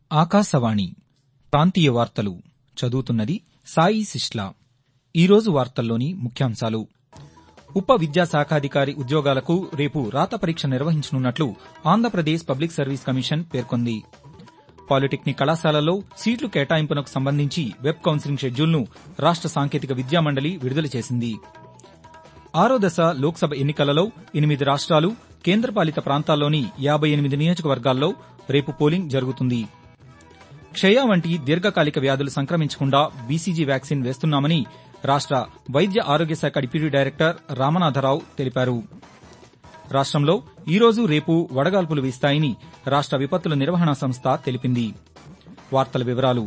ఆకాశవాణి ప్రాంతీయ వార్తలు చదువుతున్నది సాయి సిస్లా ఈరోజు వార్తల్లోని ముఖ్యాంశాలు ఉప విద్యాశాఖాధికారి ఉద్యోగాలకు రేపు రాత పరీక్ష నిర్వహించనున్నట్లు ఆంధ్రప్రదేశ్ పబ్లిక్ సర్వీస్ కమిషన్ పేర్కొంది పాలిటెక్నిక్ కళాశాలల్లో సీట్లు కేటాయింపునకు సంబంధించి వెబ్ కౌన్సిలింగ్ షెడ్యూల్ను రాష్ట సాంకేతిక విద్యా మండలి విడుదల చేసింది ఆరో దశ లోక్సభ ఎన్నికలలో ఎనిమిది రాష్ట్రాలు కేంద్రపాలిత ప్రాంతాల్లోని యాబై ఎనిమిది నియోజకవర్గాల్లో రేపు పోలింగ్ జరుగుతుంది క్షయ వంటి దీర్ఘకాలిక వ్యాధులు సంక్రమించకుండా బీసీజీ వ్యాక్సిన్ వేస్తున్నామని రాష్ట వైద్య ఆరోగ్య శాఖ డిప్యూటీ డైరెక్టర్ రామనాథరావు తెలిపారు రాష్టంలో ఈరోజు రేపు వడగాల్పులు వీస్తాయని రాష్ట విపత్తుల నిర్వహణ సంస్థ తెలిపింది వార్తల వివరాలు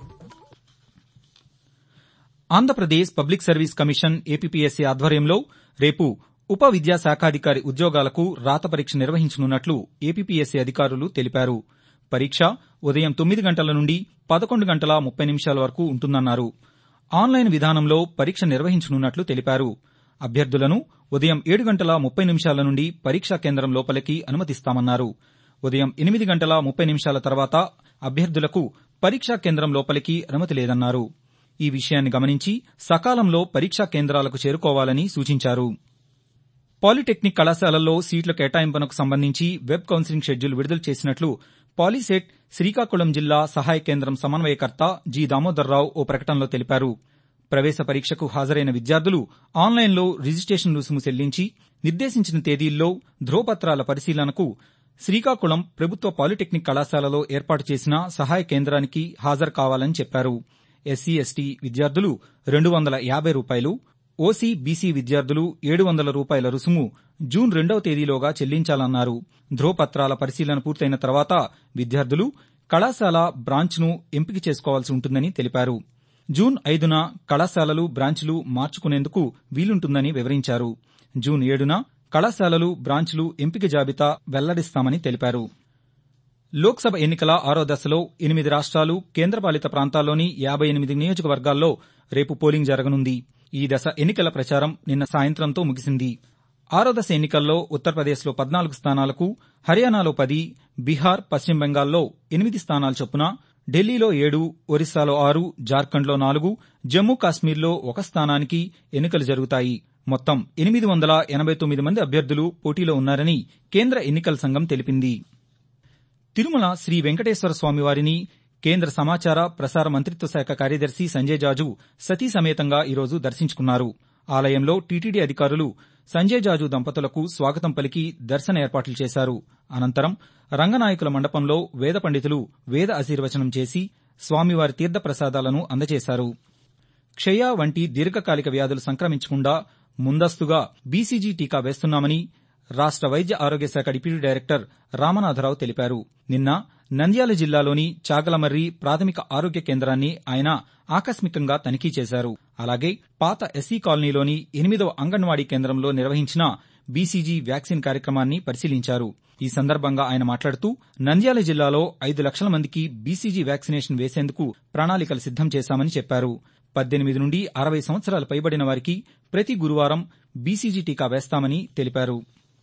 Andhra Pradesh public service commission APPSC ఆధ్వర్యంలో రేపు ఉప విద్యాశాఖాధికారి ఉద్యోగాలకు రాత పరీక్ష నిర్వహించనున్నట్లు ఏపీపీఎస్సీ అధికారులు తెలిపారు పరీక్ష ఉదయం తొమ్మిది గంటల నుండి పదకొండు గంటల ముప్పై నిమిషాల వరకు ఉంటుందన్నారు ఆన్లైన్ విధానంలో పరీక్ష నిర్వహించనున్నట్లు తెలిపారు అభ్యర్థులను ఉదయం ఏడు గంటల ముప్పై నిమిషాల నుండి పరీక్షా కేంద్రం లోపలికి అనుమతిస్తామన్నారు ఉదయం ఎనిమిది గంటల ముప్పై నిమిషాల తర్వాత అభ్యర్థులకు పరీక్షా కేంద్రం లోపలికి అనుమతి లేదన్నారు ఈ విషయాన్ని గమనించి సకాలంలో పరీక్షా కేంద్రాలకు చేరుకోవాలని సూచించారు పాలిటెక్నిక్ కళాశాలల్లో సీట్ల కేటాయింపునకు సంబంధించి వెబ్ కౌన్సిలింగ్ షెడ్యూల్ విడుదల చేసినట్లు పాలీసెట్ శ్రీకాకుళం జిల్లా సహాయ కేంద్రం సమన్వయకర్త జి దామోదర్రావు ఓ ప్రకటనలో తెలిపారు ప్రవేశ పరీక్షకు హాజరైన విద్యార్థులు ఆన్లైన్లో రిజిస్టేషన్ రుసుము చెల్లించి నిర్దేశించిన తేదీల్లో ధ్రువపత్రాల పరిశీలనకు శ్రీకాకుళం ప్రభుత్వ పాలిటెక్నిక్ కళాశాలలో ఏర్పాటు చేసిన సహాయ కేంద్రానికి హాజరు కావాలని చెప్పారు ఎస్సీ ఎస్టీ విద్యార్థులు రెండు వందల యాబై రూపాయలు ఓసీ బీసీ విద్యార్థులు ఏడు వందల రూపాయల రుసుము జూన్ రెండవ తేదీలోగా చెల్లించాలన్నారు ధ్రువపత్రాల పరిశీలన పూర్తయిన తర్వాత విద్యార్థులు కళాశాల బ్రాంచ్ను ఎంపిక చేసుకోవాల్సి ఉంటుందని తెలిపారు జూన్ ఐదున కళాశాలలు బ్రాంచ్లు మార్చుకునేందుకు వీలుంటుందని వివరించారు జూన్ ఏడున కళాశాలలు బ్రాంచ్లు ఎంపిక జాబితా వెల్లడిస్తామని తెలిపారు లోక్సభ ఎన్నికల ఆరో దశలో ఎనిమిది రాష్ట్రాలు కేంద్రపాలిత ప్రాంతాల్లోని యాబై ఎనిమిది నియోజకవర్గాల్లో రేపు పోలింగ్ జరగనుంది ఈ దశ ఎన్నికల ప్రచారం నిన్న సాయంత్రంతో ముగిసింది ఆరో దశ ఎన్నికల్లో ఉత్తరప్రదేశ్లో పద్నాలుగు స్థానాలకు హర్యానాలో పది బీహార్ పశ్చిమ బెంగాల్లో ఎనిమిది స్థానాల చొప్పున ఢిల్లీలో ఏడు ఒరిస్సాలో ఆరు జార్ఖండ్లో నాలుగు జమ్మూ కాశ్మీర్లో ఒక స్థానానికి ఎన్నికలు జరుగుతాయి మొత్తం ఎనిమిది వందల ఎనబై తొమ్మిది మంది అభ్యర్థులు పోటీలో ఉన్నారని కేంద్ర ఎన్నికల సంఘం తెలిపింది తిరుమల శ్రీ వెంకటేశ్వర స్వామివారిని కేంద్ర సమాచార ప్రసార మంత్రిత్వ శాఖ కార్యదర్శి సంజయ్ జాజు సతీ సమేతంగా ఈరోజు దర్శించుకున్నారు ఆలయంలో టీటీడీ అధికారులు సంజయ్ జాజు దంపతులకు స్వాగతం పలికి దర్శన ఏర్పాట్లు చేశారు అనంతరం రంగనాయకుల మండపంలో వేద పండితులు వేద ఆశీర్వచనం చేసి స్వామివారి తీర్థ ప్రసాదాలను అందజేశారు క్షయ వంటి దీర్ఘకాలిక వ్యాధులు సంక్రమించకుండా ముందస్తుగా బీసీజీ టీకా వేస్తున్నామని రాష్ట వైద్య ఆరోగ్య శాఖ డిప్యూటీ డైరెక్టర్ రామనాథరావు తెలిపారు నిన్న నంద్యాల జిల్లాలోని చాగలమర్రి ప్రాథమిక ఆరోగ్య కేంద్రాన్ని ఆయన ఆకస్మికంగా తనిఖీ చేశారు అలాగే పాత ఎస్సీ కాలనీలోని ఎనిమిదవ అంగన్వాడీ కేంద్రంలో నిర్వహించిన బీసీజీ వ్యాక్సిన్ కార్యక్రమాన్ని పరిశీలించారు ఈ సందర్భంగా ఆయన మాట్లాడుతూ నంద్యాల జిల్లాలో ఐదు లక్షల మందికి బీసీజీ వ్యాక్సినేషన్ వేసేందుకు ప్రణాళికలు సిద్దం చేశామని చెప్పారు పద్దెనిమిది నుండి అరవై సంవత్సరాలు పైబడిన వారికి ప్రతి గురువారం బీసీజీ టీకా వేస్తామని తెలిపారు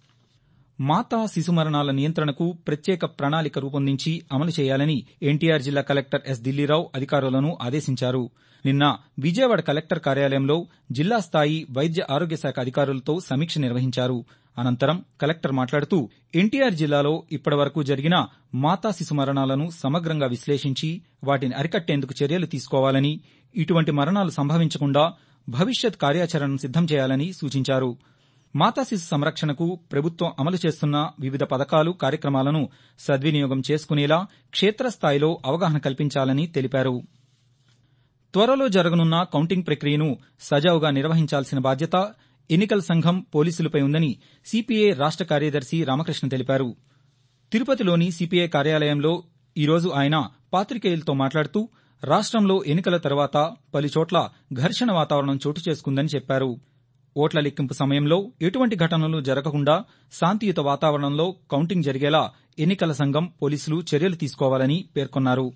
మాతా శిశు మరణాల నియంత్రణకు ప్రత్యేక ప్రణాళిక రూపొందించి అమలు చేయాలని ఎన్టీఆర్ జిల్లా కలెక్టర్ ఎస్ దిల్లీరావు అధికారులను ఆదేశించారు నిన్న విజయవాడ కలెక్టర్ కార్యాలయంలో జిల్లా స్థాయి వైద్య ఆరోగ్య శాఖ అధికారులతో సమీక్ష నిర్వహించారు అనంతరం కలెక్టర్ మాట్లాడుతూ ఎన్టీఆర్ జిల్లాలో ఇప్పటివరకు జరిగిన మాతా శిశు మరణాలను సమగ్రంగా విశ్లేషించి వాటిని అరికట్టేందుకు చర్యలు తీసుకోవాలని ఇటువంటి మరణాలు సంభవించకుండా భవిష్యత్ కార్యాచరణను సిద్దం చేయాలని సూచించారు మాతా శిశు సంరక్షణకు ప్రభుత్వం అమలు చేస్తున్న వివిధ పథకాలు కార్యక్రమాలను సద్వినియోగం చేసుకునేలా క్షేత్రస్థాయిలో అవగాహన కల్పించాలని తెలిపారు త్వరలో జరగనున్న కౌంటింగ్ ప్రక్రియను సజావుగా నిర్వహించాల్సిన బాధ్యత ఎన్నికల సంఘం పోలీసులపై ఉందని సిపిఐ రాష్ట కార్యదర్శి రామకృష్ణ తెలిపారు తిరుపతిలోని సిపిఐ కార్యాలయంలో ఈరోజు ఆయన పాతికేయులతో మాట్లాడుతూ రాష్టంలో ఎన్నికల తర్వాత పలుచోట్ల ఘర్షణ వాతావరణం చోటు చేసుకుందని చెప్పారు ఓట్ల లెక్కింపు సమయంలో ఎటువంటి ఘటనలు జరగకుండా శాంతియుత వాతావరణంలో కౌంటింగ్ జరిగేలా ఎన్నికల సంఘం పోలీసులు చర్యలు తీసుకోవాలని పేర్కొన్నారు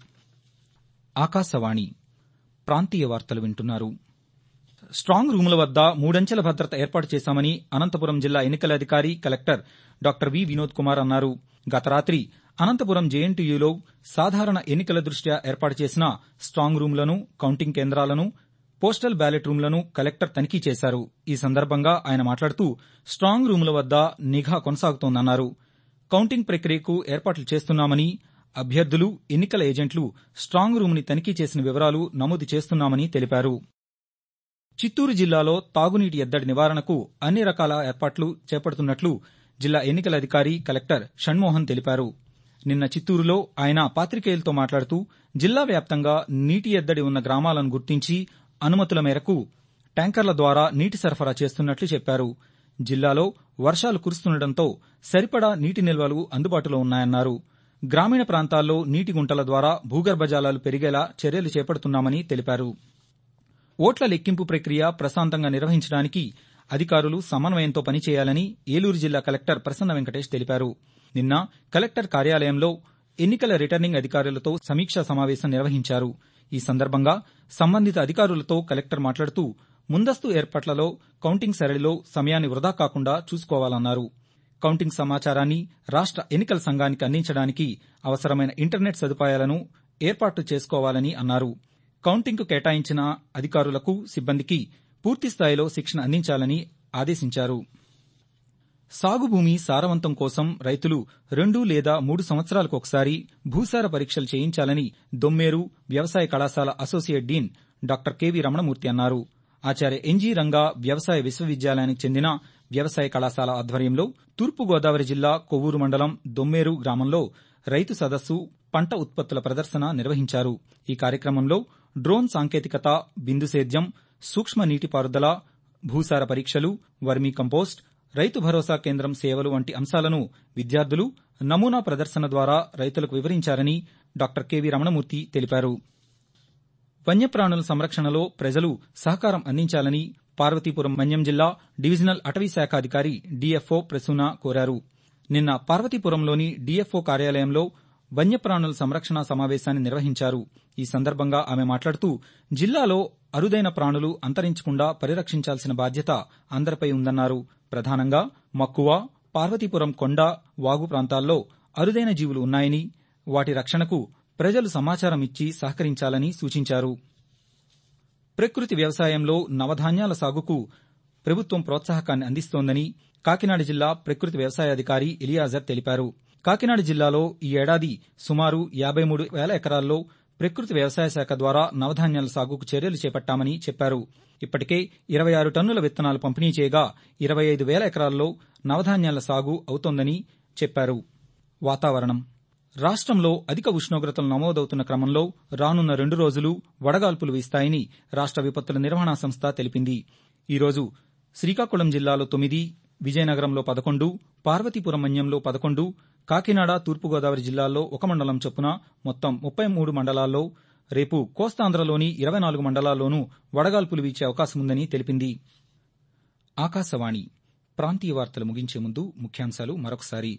ఆకాశవాణి ప్రాంతీయ వార్తలు వింటున్నారు స్టాంగ్ రూముల వద్ద మూడంచెల భద్రత ఏర్పాటు చేశామని అనంతపురం జిల్లా ఎన్నికల అధికారి collector doctor V Vinod Kumar అన్నారు గత రాత్రి అనంతపురం జేఎన్టీయూలో సాధారణ ఎన్నికల దృష్ట్యా ఏర్పాటు చేసిన స్టాంగ్ రూంలను కౌంటింగ్ కేంద్రాలను పోస్టల్ బ్యాలెట్ రూంలను కలెక్టర్ తనిఖీ చేశారు ఈ సందర్భంగా ఆయన మాట్లాడుతూ స్టాంగ్ రూముల వద్ద నిఘా కొనసాగుతోందన్నారు కౌంటింగ్ ప్రక్రియకు ఏర్పాట్లు చేస్తున్నామని అభ్యర్థులు ఎన్నికల ఏజెంట్లు స్టాంగ్ రూమ్ని తనిఖీ చేసిన వివరాలు నమోదు చేస్తున్నామని తెలిపారు చిత్తూరు జిల్లాలో తాగునీటి ఎద్దడి నివారణకు అన్ని రకాల ఏర్పాట్లు చేపడుతున్నట్లు జిల్లా ఎన్నికల అధికారి కలెక్టర్ షణ్మోహన్ తెలిపారు నిన్న చిత్తూరులో ఆయన పాతికేయులతో మాట్లాడుతూ జిల్లా వ్యాప్తంగా నీటి ఎద్దడి ఉన్న గ్రామాలను గుర్తించి అనుమతుల మేరకు ట్యాంకర్ల ద్వారా నీటి సరఫరా చేస్తున్నట్లు చెప్పారు జిల్లాలో వర్షాలు కురుస్తుండటంతో సరిపడా నీటి నిల్వలు అందుబాటులో ఉన్నాయన్నారు గ్రామీణ ప్రాంతాల్లో నీటి గుంటల ద్వారా భూగర్భ జలాలు పెరిగేలా చర్యలు చేపడుతున్నామని తెలిపారు ఓట్ల లెక్కింపు ప్రక్రియ ప్రశాంతంగా నిర్వహించడానికి అధికారులు సమన్వయంతో పనిచేయాలని ఏలూరు జిల్లా కలెక్టర్ ప్రసన్న వెంకటేష్ తెలిపారు నిన్న కలెక్టర్ కార్యాలయంలో ఎన్నికల రిటర్నింగ్ అధికారులతో సమీక్షా సమావేశం నిర్వహించారు ఈ సందర్భంగా సంబంధిత అధికారులతో కలెక్టర్ మాట్లాడుతూ ముందస్తు ఏర్పాట్లలో కౌంటింగ్ సరళిలో సమయాన్ని వృధా కాకుండా చూసుకోవాలన్నారు కౌంటింగ్ సమాచారాన్ని రాష్ట ఎన్నికల సంఘానికి అందించడానికి అవసరమైన ఇంటర్నెట్ సదుపాయాలను ఏర్పాటు చేసుకోవాలని అన్నారు కౌంటింగ్కు కేటాయించిన అధికారులకు సిబ్బందికి పూర్తిస్థాయిలో శిక్షణ అందించాలని ఆదేశించారు సాగు భూమి సారవంతం కోసం రైతులు రెండు లేదా మూడు సంవత్సరాలకు ఒకసారి భూసార పరీక్షలు చేయించాలని దొమ్మేరు వ్యవసాయ కళాశాల associate dean doctor KV Ramanamurthy అన్నారు ఆచార్య ఎన్జీ రంగా వ్యవసాయ విశ్వవిద్యాలయానికి చెందిన వ్యవసాయ కళాశాల ఆధ్వర్యంలో తూర్పుగోదావరి జిల్లా కొవ్వూరు మండలం దొమ్మేరు గ్రామంలో రైతు సదస్సు పంట ఉత్పత్తుల ప్రదర్శన నిర్వహించారు ఈ కార్యక్రమంలో డ్రోన్ సాంకేతికత బిందు సేద్యం సూక్ష్మ నీటిపారుదల భూసార పరీక్షలు వర్మీ కంపోస్ట్ రైతు భరోసా కేంద్రం సేవలు వంటి అంశాలను విద్యార్థులు నమూనా ప్రదర్శన ద్వారా రైతులకు వివరించారని డాక్టర్ కెవి రమణమూర్తి తెలిపారు వన్యప్రాణుల సంరక్షణలో ప్రజలు సహకారం అందించాలని పార్వతీపురం మన్యం జిల్లా డివిజనల్ అటవీ శాఖ అధికారి డీఎఫ్ఓ ప్రసూన కోరారు నిన్న పార్వతీపురంలోని డీఎఫ్ఓ కార్యాలయంలో వన్యప్రాణుల సంరక్షణ సమావేశాన్ని నిర్వహించారు ఈ సందర్భంగా ఆమె మాట్లాడుతూ జిల్లాలో అరుదైన ప్రాణులు అంతరించకుండా పరిరక్షించాల్సిన బాధ్యత అందరిపై ఉందన్నారు ప్రధానంగా మక్కువ పార్వతీపురం కొండ వాగు ప్రాంతాల్లో అరుదైన జీవులు ఉన్నాయని వాటి రక్షణకు ప్రజలు సమాచారం ఇచ్చి సహకరించాలని సూచించారు ప్రకృతి వ్యవసాయంలో నవధాన్యాల సాగుకు ప్రభుత్వం ప్రోత్సాహకాన్ని అందిస్తోందని కాకినాడ జిల్లా ప్రకృతి వ్యవసాయాధికారి ఎలియాజర్ తెలిపారు కాకినాడ జిల్లాలో ఈ ఏడాది సుమారు యాబై మూడు వేల ఎకరాల్లో ప్రకృతి వ్యవసాయ శాఖ ద్వారా నవధాన్యాల సాగుకు చర్యలు చేపట్టామని చెప్పారు ఇప్పటికే ఇరవై ఆరు టన్నుల విత్తనాలు పంపిణీ చేయగా ఇరవై ఐదు వేల ఎకరాల్లో నవధాన్యాల సాగు అవుతోందని చెప్పారు వాతావరణం రాష్ట్రంలో అధిక ఉష్ణోగ్రతలు నమోదవుతున్న క్రమంలో రానున్న రెండు రోజులు వడగాల్పులు వీస్తాయని రాష్ట్ర విపత్తుల నిర్వహణా సంస్థ తెలిపింది ఈరోజు శ్రీకాకుళం జిల్లాలో తొమ్మిది విజయనగరంలో పదకొండు పార్వతీపురం మన్యంలో పదకొండు కాకినాడ తూర్పుగోదావరి జిల్లాల్లో ఒక మండలం చొప్పున మొత్తం ముప్పై మూడు మండలాల్లో రేపు కోస్తాంధ్రలోని ఇరవై నాలుగు మండలాల్లోనూ వడగాల్పులు వీచే అవకాశం ఉందని తెలిపింది ఆకాశవాణి ప్రాంతీయ వార్తలు ముగించే ముందు ముఖ్యాంశాలు మరొకసారి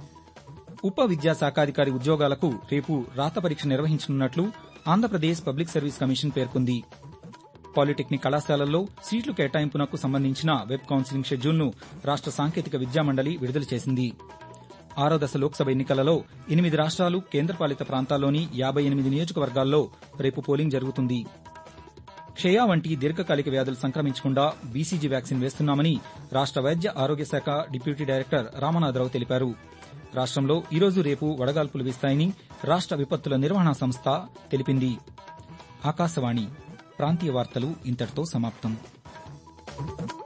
ఉప విద్యాశాఖాధికారి ఉద్యోగాలకు రేపు రాత పరీక్ష నిర్వహించనున్నట్లు ఆంధ్రప్రదేశ్ పబ్లిక్ సర్వీస్ కమిషన్ పేర్కొంది పాలిటెక్నిక్ కళాశాలల్లో సీట్లు కేటాయింపునకు సంబంధించిన వెబ్ కౌన్సిలింగ్ షెడ్యూల్ను రాష్ట సాంకేతిక విద్యామండలి విడుదల చేసింది ఆరో దశ లోక్సభ ఎన్నికలలో ఎనిమిది రాష్ట్రాలు కేంద్రపాలిత ప్రాంతాల్లోని యాబై ఎనిమిది నియోజకవర్గాల్లో రేపు పోలింగ్ జరుగుతుంది క్షయ వంటి దీర్ఘకాలిక వ్యాధులు సంక్రమించకుండా బీసీజీ వ్యాక్సిన్ వేస్తున్నామని రాష్ట వైద్య ఆరోగ్య శాఖ డిప్యూటీ డైరెక్టర్ రామనాథరావు తెలిపారు రాష్ట్రంలో ఈరోజు రేపు వడగాల్పులు వీస్తాయని రాష్ట విపత్తుల నిర్వహణా సంస్థ తెలిపింది ఆకాశవాణి ప్రాంతీయ వార్తలు ఇంతటితో సమాప్తం